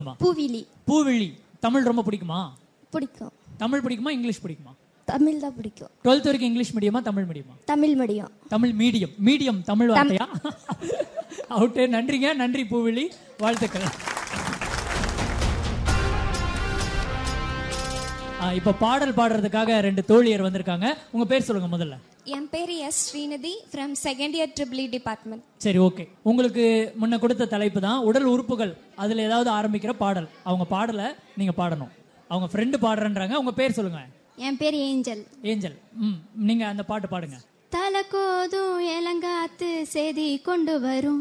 பூவிலி பூவிழி தமிழ் ரொம்ப பிடிக்குமா பிடிக்கும் தமிழ் பிடிக்குமா இங்கிலீஷ் பிடிக்குமா தமிழ் தான் பிடிக்கும் டுவெல்த் வரைக்கும் இங்கிலீஷ் மீடியமா தமிழ் மீடியமா Tamil medium Tamil medium medium Tamil வார்த்தையா அவுட்டு நன்றிங்க நன்றி பூவிழி வாழ்த்துக்கள் ஆ, இப்ப பாடல் பாடுறதுக்காக ரெண்டு தோழியர் வந்திருக்காங்க உங்க பேர் சொல்லுங்க முதல்ல என் பேர் S Srinidhi from second year triple department சரி ஓகே உங்களுக்கு முன்ன கொடுத்த தலைப்பு தான் உடல் உறுப்புகள் அதுல ஏதாவது ஆரம்பிக்கிற பாடல் அவங்க பாடல நீங்க பாடணும் அவங்க ஃப்ரெண்டு பாடுறேன்றாங்க உங்க பேர் சொல்லுங்க என் பேர் ஏஞ்சல் ஏஞ்சல் ம் நீங்க அந்த பாட்டு பாடுங்க தலை கோதும் இளங்காத்து செய்தி கொண்டு வரும்